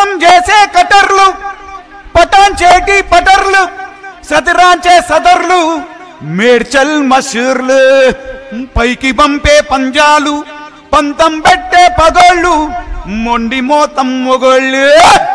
Confirm చేసే కటర్లు పటాన్ చేటి పటర్లు సదరాంచే సదర్లు మేడ్చల్ మషూర్లు పైకి పంపే పంజాలు పంతం పెట్టే పగోళ్ళు మొండి మోతం మొగోళ్ళు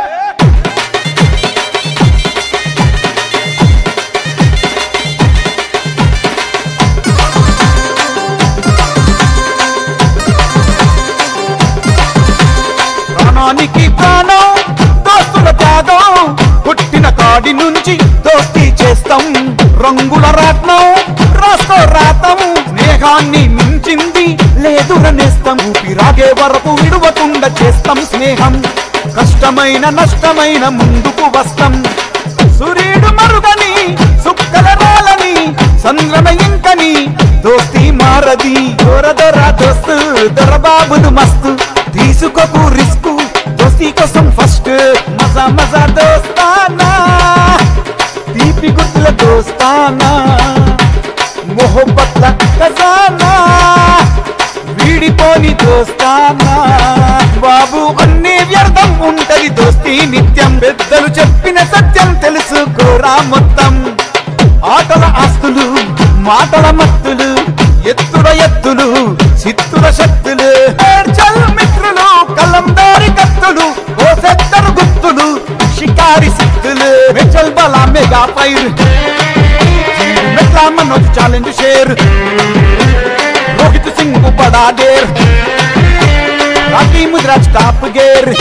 ప్రాణానికి ప్రాణం దోస్తుల త్యాగం పుట్టిన కాడి నుంచి దోస్తీ చేస్తాం రంగుల రాట్నం రాసుకో రాతం స్నేహాన్ని మించింది లేదు రనేస్తాం ఊపిరాగే వరకు విడువకుండా చేస్తాం స్నేహం కష్టమైన నష్టమైన ముందుకు వస్తాం సూర్యుడు మరుగని సుక్కల రాలని సంద్రమ ఇంకని దోస్తి మారది దొర దొర దోస్తు దొరబాబులు మస్తు తీసుకోకు రిస్క్ దోస్తి కోసం ఫస్ట్ మజా మజా దోస్తానా తీపి గుర్తుల దోస్తానా మొహబ్బత్ల ఖజానా వీడిపోని దోస్తానా బాబు అన్ని వ్యర్థం ఉంటది దోస్తి నిత్యం పెద్దలు చెప్పిన సత్యం తెలుసుకోరా మొత్తం ఆటల ఆస్తులు మాటల మత్తులు ఎత్తుల ఎత్తులు చిత్తుల శక్తులు ఏడ్చల్ మిత్రులు కలందారి కత్తులు ఓ సెత్తరు గుర్తులు షికారి సిత్తులు మెచల్ బలా మెగా ఫైర్ మెట్లా మనోజ్ ఛాలెంజ్ షేర్ రోహిత్ సింగ్ బడా డేర్ రాకీ ముద్రాజ్ టాప్ గేర్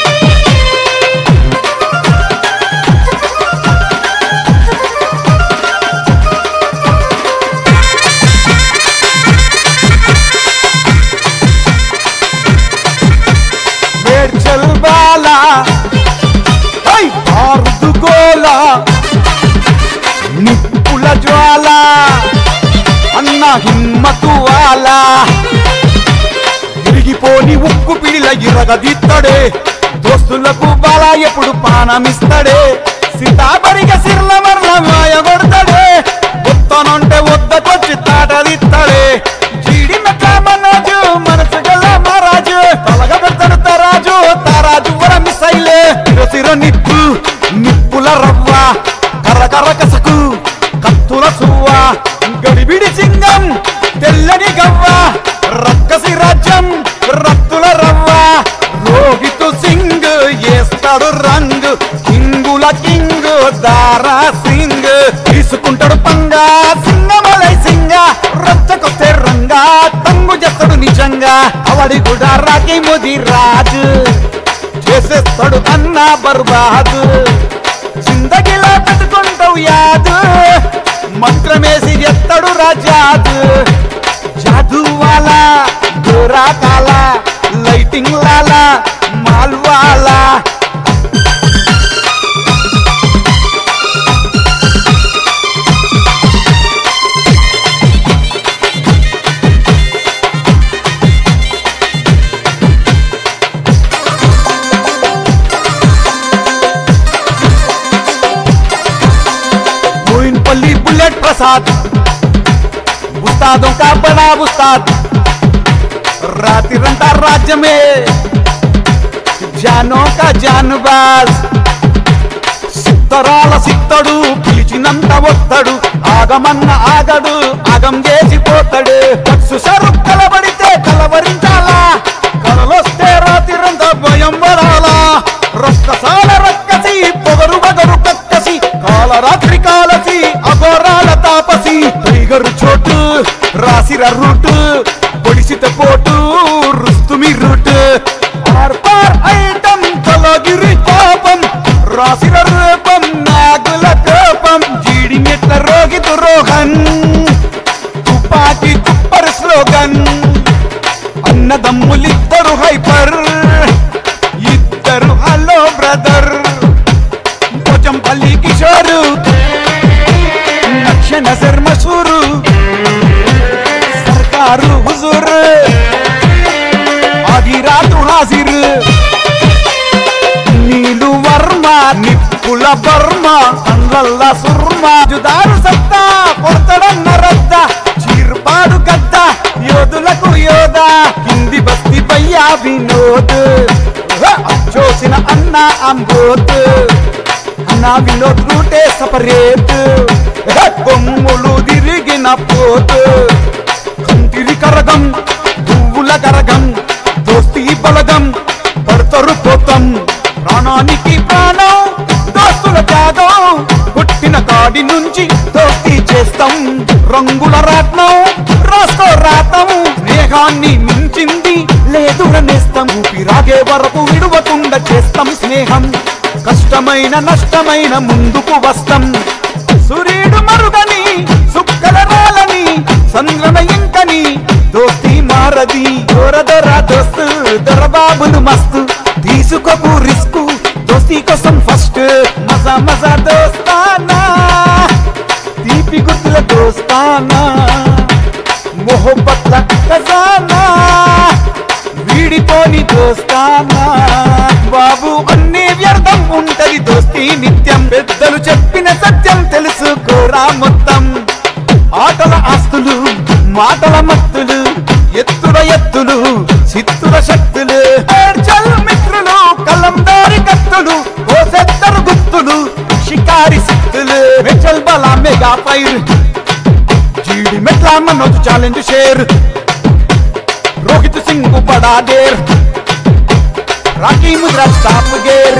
మేడ్చల్ బాలా హై భారత్ గోలా నిప్పుల జ్వాల అన్న హిమ్మతు వాలా విరిగిపోని ఉక్కు పిడిల ఇరగదిత్తడే దోస్తులకు బాల ఎప్పుడు పానమిస్తడే సీతాపరిగ సిర్ల మరల మాయ కొడతాడే వద్దనంటే వద్దకొచ్చి తాటదిత్తడే జీడి మెట్ల మనోజు మనసు గల మహారాజు తలగ పెడతాడు తరాజు తారాజు వర మిసైలే సిర నిప్పు నిప్పుల రవ్వ కర్ర కర్ర కసకు కత్తుల సువ్వ గడిబిడి సింగం తెల్లని గవ్వ రక్కసి రాజ్యం రత్తుల రవ్వ రోగితు సింగ్ ఏస్తాడు రంగ్ కింగుల కింగ్ దారా సింగ్ తీసుకుంటాడు పంగా సింగమలై సింగ రచ్చకొస్తే రంగా తంగు చేస్తాడు నిజంగా అవడి కూడా రాకి మోది రాజు చేసేస్తాడు అన్న బర్బాదు జిందగిలా పెట్టుకుంటావు యాదు మంత్రమేసి ఎత్తడు రాజాదు జాదు వాలా గోరా కాలా లైటింగ్ లాలా మాల్వాలా मोइनपल्ली बुलेट प्रसाद उस्तादों का बड़ा उस्ताद रातिरंता राज्य में जानों का जानबाज సిత్తరాల సిత్తడు పిలిచినంత ఒత్తడు ఆగమన్న ఆగడు ఆగం చేసిపోతాడు పక్షు సరుకు కలబడితే కలవరించాలా కలలొస్తే రాతిరంత భయం పడాలా రక్కసాల రక్కసి పొగరు బగరు కక్కసి కాల రాత్రి కాలసి అఘోరాల తాపసి టైగరు చోటు రాసిర రూటు పొడిసిత పోటు రుస్తుమి రూటు ఆర్ పార్ ఐటమ్ తలగిరి పాపం రాసిన రూపం నాగుల కోపం జీడి మెట్ల రోగితు రోహన్ తుపాకి తుప్పర్ స్లోగన్ అన్నదమ్ములిద్దరు హైపర్ ఇద్దరు హలో బ్రదర్ పోచంపల్లి కిషోరు నక్షణ శర్మ సూరు సర్కారు హుజూర్ ఆదిరాతు హాజిర్ నీలు వర్మ నిప్పుల బర్మ కండ్లల్ల సుర్మ జుదారు సత్తా కొడతడన్న రద్ద చీర్పాడు గద్ద యోధులకు యోధ కింది బస్తి పయ్యా వినోద్ హ! అచ్చోసిన అన్న ఆమ్ బోత్ నా వినోద్ రూటే సపరేట్ కొమ్ములు తిరిగిన పోత్ కంటిరి కరగం పువ్వుల కరగం దోస్తి బలగం పడతరు పోతం ప్రాణానికి ప్రాణం దోస్తుల త్యాగం పుట్టిన కాడి నుంచి దోస్తి చేస్తాం రంగుల రాట్నం రాసుకో రాతం స్నేహాన్ని మించింది లేదు నేస్తం ఊపిరాగే వరకు విడువకుండా చేస్తాం స్నేహం కష్టమైన నష్టమైన ముందుకు వస్తాం సూర్యుడు మరుగని సుక్కల రాలని చంద్రన ఇంకని దోస్తి మారది దొర దొర దోస్తు దొరబాబులు మస్తు తీసుకోకు రిస్క్ దోస్తి కోసం ఫస్ట్ మజా మజా దోస్తానా తీపి గుర్తుల దోస్తానా మొహబ్బత్ల ఖజానా వీడిపోని దోస్తానా బాబు అన్ని వ్యర్థం ఉంటది దోస్తి నిత్యం పెద్దలు చెప్పిన సత్యం తెలుసుకోరా మొత్తం ఆటల ఆస్తులు మాటల మత్తులు ఎత్తుల ఎత్తులు చిత్తుల శక్తులు ఏడ్చల్ మిత్రులు కలందారి కత్తులు ఓసెత్తరు గుత్తులు షికారి సిక్కులు మెచల్ బలా mega fire Jeedimetla Manoj challenge షేర్ రోహిత్ సింగ్ బడా dare Rocky Mudra top gear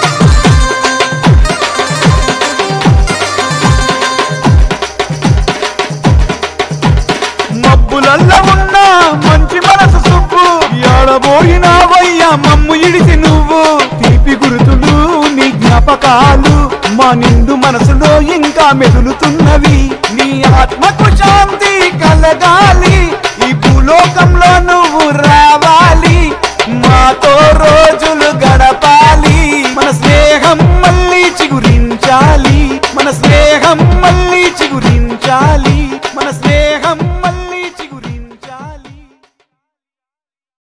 మబ్బులల్ల ఉన్న మంచి మనసు సుబ్బు ఏడబోయినావయ్యా మమ్ము ఇడిసి నువ్వు తీపి గురుతులు నీ జ్ఞాపకాలు మా నిండు మనసులో ఇంకా మెదులుతున్నవి నీ ఆత్మకు శాంతి కలగాలి ఈ భూలోకంలో నువ్వు రావాలి మాతో రోజులు గడపాలి మన స్నేహం మళ్ళీ చిగురించాలి మన స్నేహం మళ్ళీ చిగురించాలి మన స్నేహం